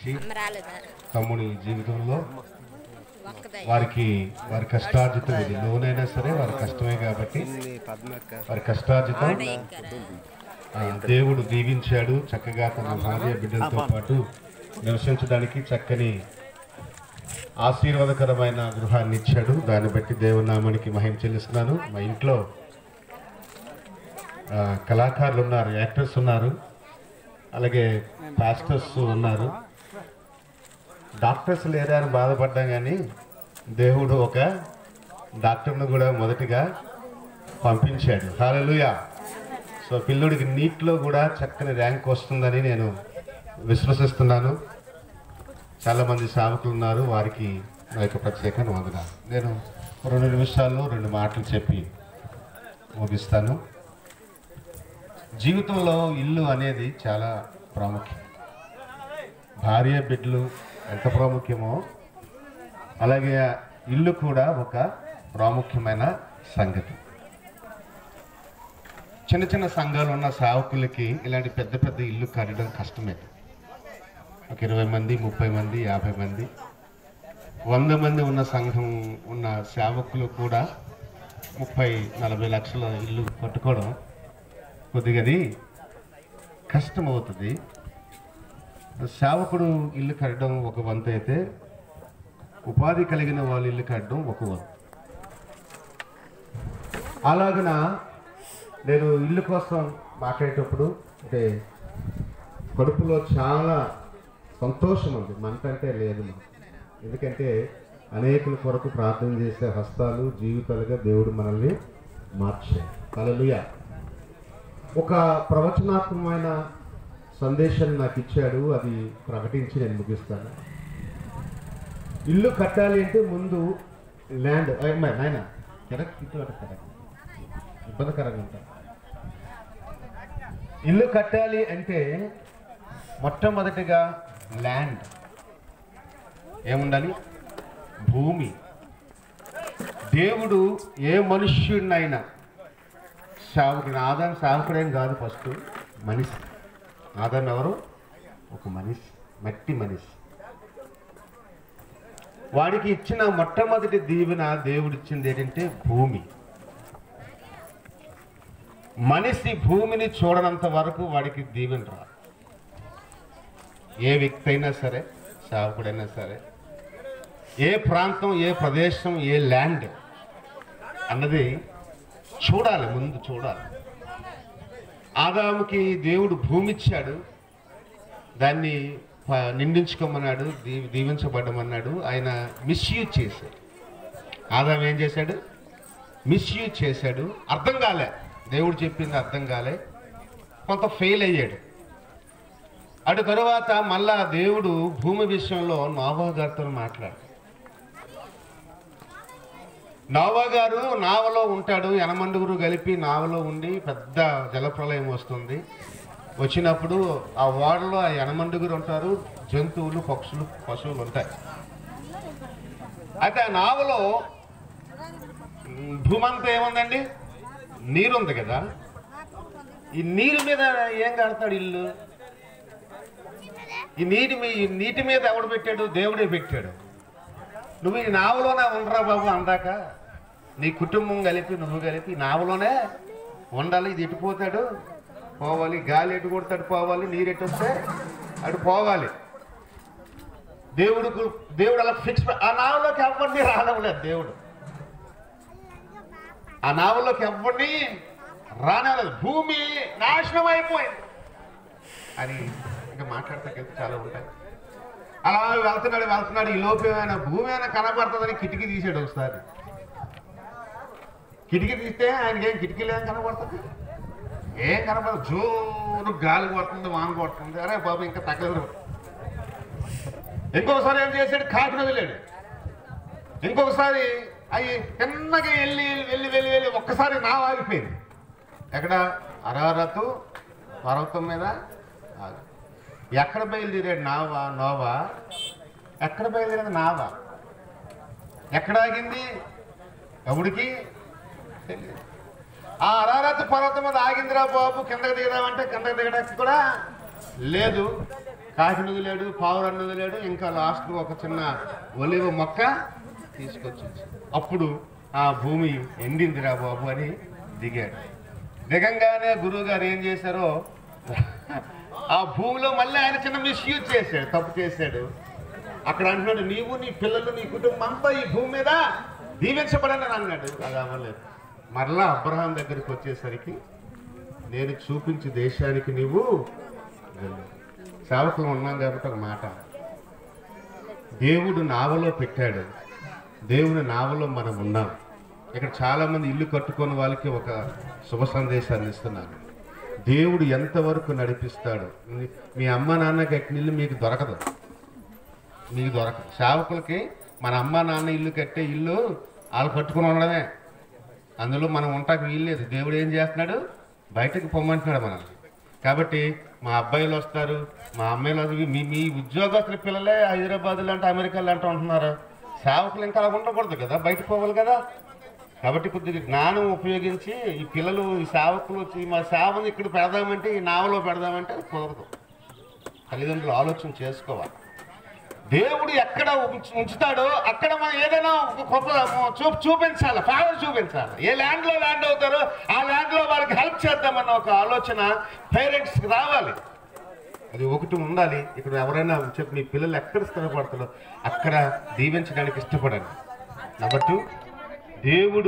ఇచ్చి అమ్మ రాలేదా తమ్ముడి జీవితంలో ఒక్కదే వారికి వారి కష్టార్జితం ఇది లోనైనా సరే వారి కష్టమే కాబట్టి వారి కష్టార్జితం ఆ, దేవుడు దీవించాడు చక్కగా తన భార్య బిడ్డలతో పాటు నివసించడానికి చక్కని ఆశీర్వాదకరమైన గృహాన్ని ఇచ్చాడు దాన్ని బట్టి దేవునామానికి మహిమ చెల్లిస్తున్నాను మా ఇంట్లో ఆ, కళాకారులు ఉన్నారు యాక్టర్స్ ఉన్నారు అలాగే పాస్టర్స్ ఉన్నారు డాక్టర్స్ లేరా అని బాధపడ్డాం కానీ దేవుడు ఒక డాక్టర్ను కూడా మొదటిగా పంపించాడు హాలలుయా సో పిల్లుడికి నీట్లో కూడా చక్కని ర్యాంక్ వస్తుందని నేను విశ్వసిస్తున్నాను చాలామంది సేవకులు ఉన్నారు వారికి నా యొక్క ప్రత్యేక వందనాలు నేను రెండు నిమిషాల్లో రెండు మాటలు చెప్పి ముగిస్తాను జీవితంలో ఇల్లు అనేది చాలా ప్రాముఖ్యం భార్య బిడ్డలు ఎంత ప్రాముఖ్యమో అలాగే ఇల్లు కూడా ఒక ప్రాముఖ్యమైన సంగతి చిన్న చిన్న సంఘాలు ఉన్న సేవకులకి ఇలాంటి పెద్ద పెద్ద ఇల్లు కట్టడం కష్టమే ఒక ఇరవై మంది ముప్పై మంది యాభై మంది వంద మంది ఉన్న సంఘం ఉన్న సేవకులు కూడా ముప్పై నలభై లక్షల ఇల్లు కట్టుకోవడం కొద్దిగది కష్టం అవుతుంది సేవకుడు ఇల్లు కట్టడం ఒక వంతు అయితే ఉపాధి కలిగిన వాళ్ళు ఇల్లు కట్టడం ఒక వంతు అలాగన నేను ఇల్లు కోసం మాట్లాడేటప్పుడు అంటే కడుపులో చాలా సంతోషం ఉంది మంట అంటే లేదు మాకు. ఎందుకంటే అనేకుల కొరకు ప్రార్థన చేసే హస్తాలు జీవితాలుగా దేవుడు మనల్ని మార్చాడు హల్లెలూయా ఒక ప్రవచనాత్మకమైన సందేశాన్ని నాకు ఇచ్చాడు అది ప్రకటించి నేను ముగిస్తాను ఇల్లు కట్టాలి అంటే ముందు ల్యాండ్ నాయన కరెక్ట్ ఇటు కరెక్ట్ ఇబ్బందికరంగా ఉంటారు ఇల్లు కట్టాలి అంటే మొట్టమొదటిగా ల్యాండ్ ఏముండాలి భూమి దేవుడు ఏ మనుష్యుడినైనా సేవకుడు ఆదాం సేవకుడేం కాదు ఫస్ట్ మనిషి ఆదాం ఎవరు ఒక మనిషి మట్టి మనిషి వాడికి ఇచ్చిన మొట్టమొదటి దీవెన దేవుడు ఇచ్చింది ఏంటంటే భూమి మనిషి భూమిని చూడనంత వరకు వాడికి దీవెన రాదు ఏ వ్యక్తి అయినా సరే సేవకుడైనా సరే ఏ ప్రాంతం ఏ ప్రదేశం ఏ ల్యాండ్ అన్నది చూడాలి ముందు చూడాలి ఆదాముకి దేవుడు భూమి ఇచ్చాడు దాన్ని ప- నిందించుకోమన్నాడు దీ దీవించబడమన్నాడు ఆయన మిస్యూజ్ చేశాడు ఆదాం ఏం చేశాడు మిస్యూజ్ చేశాడు అర్థం కాలే దేవుడు చెప్పింది అర్థం కాలే కొంత ఫెయిల్ అయ్యాడు అటు తరువాత మళ్ళా దేవుడు భూమి విషయంలో నోవా గారితో మాట్లాడు నోవా గారు నావలో ఉంటాడు ఎనమండుగురు కలిపి నావలో ఉండి పెద్ద జలప్రలయం వస్తుంది వచ్చినప్పుడు ఆ ఓడలో ఆ ఎనమండుగురు ఉంటారు జంతువులు పక్షులు పశువులు ఉంటాయి అయితే ఆ నావలో మ్, భూమి అంతా ఏముందండి నీరు ఉంది కదా ఈ నీరు మీద ఏం కడతాడు ఇల్లు ఈ నీటి మీ ఈ నీటి మీద ఎవడు పెట్టాడు దేవుడే పెట్టాడు నువ్వు ఈ నావలోనే ఉండరా బాబు అందాక నీ కుటుంబం కలిపి నువ్వు కలిపి ఈ నావలోనే ఉండాలి ఇది ఎటు పోతాడు పోవాలి గాలి ఎటు కొడతాడు పోవాలి నీరు ఎటు వస్తే అటు పోవాలి దేవుడు దేవుడు అలా ఫిక్స్ ఆ నావలోకి ఎవరిని రానవలేదు దేవుడు ఆ నావలోకి ఎవరిని రానవలేదు భూమి నాశనం అయిపోయింది అని ఇంకా మాట్లాడతాకి చాలా ఉంటాయి అలా వెళ్తున్నాడు వెళ్తున్నాడు ఈ లోపు ఏమైనా భూమి అయినా కనబడుతుందని కిటికీ తీసాడు ఒకసారి కిటికీ తీస్తే ఆయనకి ఏం కిటికీలు ఏం కనబడుతుంది ఏం కనబడదు జోరు గాలి కొడుతుంది వాన కొడుతుంది అరే బాబు ఇంకా తగ్గదు ఇంకొకసారి ఏం చేశాడు కాకిన వెళ్ళాడు ఇంకొకసారి అవి చిన్నగా వెళ్ళి వెళ్ళి వెళ్ళి వెళ్ళి ఒక్కసారి నా ఆగిపోయింది ఎక్కడ అరారతు పర్వతం మీద ఆగి. ఎక్కడ బయలుదేరాడు నావా నోవా ఎక్కడ బయలుదేరాడు నావా ఎక్కడ ఆగింది ఎవడికి తెలియదు. ఆ అరారత్ పర్వతం మీద ఆగిందిరా బాబు కిందకి దిగదామంటే కిందకి దిగడానికి కూడా లేదు కాకిని వదిలాడు పావురన్ను వదిలాడు ఇంకా లాస్ట్ ఒక చిన్న ఒలివ మొక్క తీసుకొచ్చి అప్పుడు ఆ భూమి ఎండిందిరా బాబు అని దిగాడు దిగంగానే గురువు గారు ఏం చేశారో ఆ భూమిలో మళ్ళీ ఆయన చిన్న మిస్యూజ్ చేశాడు తప్పు చేశాడు అక్కడ అంటున్నాడు నీవు నీ పిల్లలు నీ కుటుంబం అంతా ఈ భూమి మీద దీవించబడని అని అన్నాడు అది అవ్వలేదు మరలా అబ్రహాం దగ్గరికి వచ్చేసరికి నేను చూపించి దేశానికి నీవు వెళ్ళు. సేవకులు ఉన్నాం కాబట్టి ఒక మాట దేవుడు నావలో పెట్టాడు దేవుని నావలో మనం ఉన్నాం ఇక్కడ చాలా మంది ఇల్లు కట్టుకున్న వాళ్ళకి ఒక శుభ సందేశాన్ని ఇస్తున్నాను దేవుడు ఎంతవరకు నడిపిస్తాడు మీ- మీ అమ్మ నాన్న కట్టిన ఇల్లు మీకు దొరకదు మీకు దొరకదు సేవకులకి మన అమ్మ నాన్న ఇల్లు కట్టే ఇల్లు వాళ్ళు కట్టుకుని ఉండడమే అందులో మనం ఉంటాకి వీల్లేదు దేవుడు ఏం చేస్తున్నాడు బయటకు పొమ్మంటున్నాడు మనల్ని కాబట్టి మా అబ్బాయిలు వస్తారు మా అమ్మాయిలు వస్తారు మీ మీ ఉద్యోగస్తుల పిల్లలే హైదరాబాద్ లాంటి అమెరికా లాంటి ఉంటున్నారు సేవకులు ఇంకా అలా ఉండకూడదు కదా బయటకు పోవాలి కదా కాబట్టి కొద్దిగా జ్ఞానం ఉపయోగించి ఈ పిల్లలు ఈ సేవకులు వచ్చి మా సేవను ఇక్కడ పెడదామంటే ఈ నావలో పెడదామంటే అది కుదరదు తల్లిదండ్రులు ఆలోచన చేసుకోవాలి దేవుడు ఎక్కడ ఉంచు- ఉంచుతాడో అక్కడ మనం ఏదైనా ఒక గొప్ప చూ చూపించాలి ఫేవర్ చూపించాలి ఏ ల్యాండ్ లో ల్యాండ్ అవుతారో ఆ ల్యాండ్ లో వాళ్ళకి హెల్ప్ చేద్దామన్న ఒక ఆలోచన పేరెంట్స్ కి రావాలి అది ఒకటి ఉండాలి ఇక్కడ ఎవరైనా చెప్పి మీ పిల్లలు ఎక్కడ స్థిరపడతారో అక్కడ దీవించడానికి ఇష్టపడండి నెంబర్ టూ దేవుడు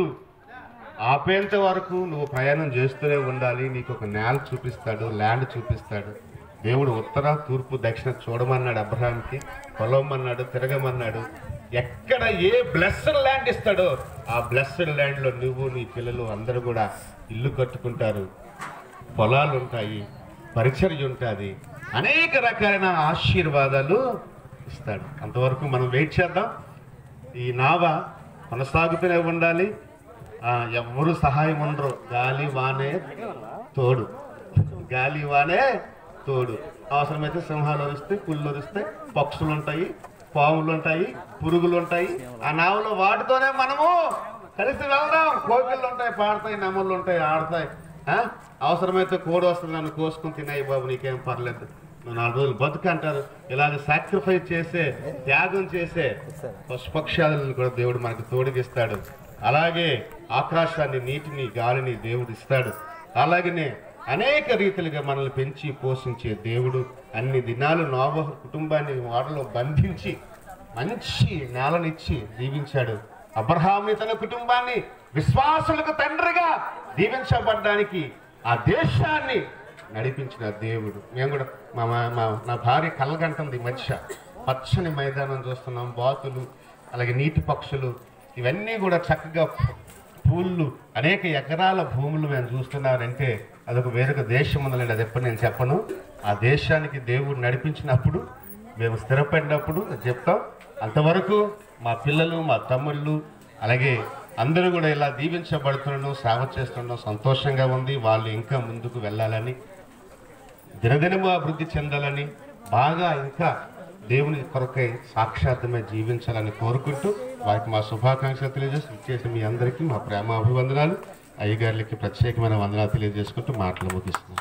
ఆపేంత వరకు నువ్వు ప్రయాణం చేస్తూనే ఉండాలి నీకు ఒక నేల చూపిస్తాడు ల్యాండ్ చూపిస్తాడు దేవుడు ఉత్తర తూర్పు దక్షిణ చూడమన్నాడు అబ్రహాంకి పొలమన్నాడు తిరగమన్నాడు ఎక్కడ ఏ బ్లెస్డ్ ల్యాండ్ ఇస్తాడో ఆ బ్లెస్డ్ ల్యాండ్లో నువ్వు నీ పిల్లలు అందరూ కూడా ఇల్లు కట్టుకుంటారు పొలాలు ఉంటాయి పరిచర్య ఉంటుంది అనేక రకాలైన ఆశీర్వాదాలు ఇస్తాడు అంతవరకు మనం వెయిట్ చేద్దాం ఈ నావ కొనసాగుతూనే ఉండాలి ఆ, ఎవ్వరు సహాయం ఉండరు గాలి వానే తోడు గాలి వానే తోడు అవసరమైతే సింహాలు వస్తాయి పుల్లు వస్తాయి పక్షులు ఉంటాయి పాములు ఉంటాయి పురుగులు ఉంటాయి ఆ నావలో వాటితోనే మనము కలిసి వెళ్దాం కోకిళ్ళు ఉంటాయి పాడతాయి నెమళ్ళు ఉంటాయి ఆడతాయి ఆ? అవసరమైతే కోడి వస్తుంది నన్ను కోసుకుని తినాయి బాబు నీకేం పర్లేదు నువ్వు నాలుగు రోజులు బతుకు అంటారు ఇలాగ సాక్రిఫైస్ చేసే త్యాగం చేసే పశుపక్షాలను కూడా దేవుడు మనకు తోడిగిస్తాడు అలాగే ఆకాశాన్ని నీటిని గాలిని దేవుడు ఇస్తాడు అలాగనే అనేక రీతిలుగా మనల్ని పెంచి పోషించే దేవుడు అన్ని దినాలు నోబహ కుటుంబాన్ని వాడలో బంధించి మంచి నేలనిచ్చి దీవించాడు అబ్రహాంని తన కుటుంబాన్ని విశ్వాసులకు తండ్రిగా దీవించబడ్డానికి ఆ దేశాన్ని నడిపించిన దేవుడు మేము కూడా మా మా- మా నా భార్య కలగంటుంది ఈ మధ్య పచ్చని మైదానం చూస్తున్నాం బాతులు అలాగే నీటి పక్షులు ఇవన్నీ కూడా చక్కగా పూళ్ళు అనేక ఎకరాల భూములు మేము చూస్తున్నారంటే అదొక వేరొక దేశం ఉందండి అది ఎప్పుడు నేను చెప్పను ఆ దేశానికి దేవుడు నడిపించినప్పుడు మేము స్థిరపడినప్పుడు అది చెప్తాం అంతవరకు మా పిల్లలు మా తమ్ముళ్ళు అలాగే అందరూ కూడా ఇలా దీవించబడుతుండడం సేవ చేస్తుండడం సంతోషంగా ఉంది వాళ్ళు ఇంకా ముందుకు వెళ్ళాలని దినదినము అభివృద్ధి చెందాలని బాగా ఇంకా దేవుని కొరకై సాక్షాత్మే జీవించాలని కోరుకుంటూ వారికి మా శుభాకాంక్షలు తెలియజేసి ఇచ్చేసి మీ అందరికీ మా ప్రేమ అభివందనాలు అయ్యగారులకి ప్రత్యేకమైన వందనాలు తెలియజేసుకుంటూ మాటలు ముగిస్తున్నాను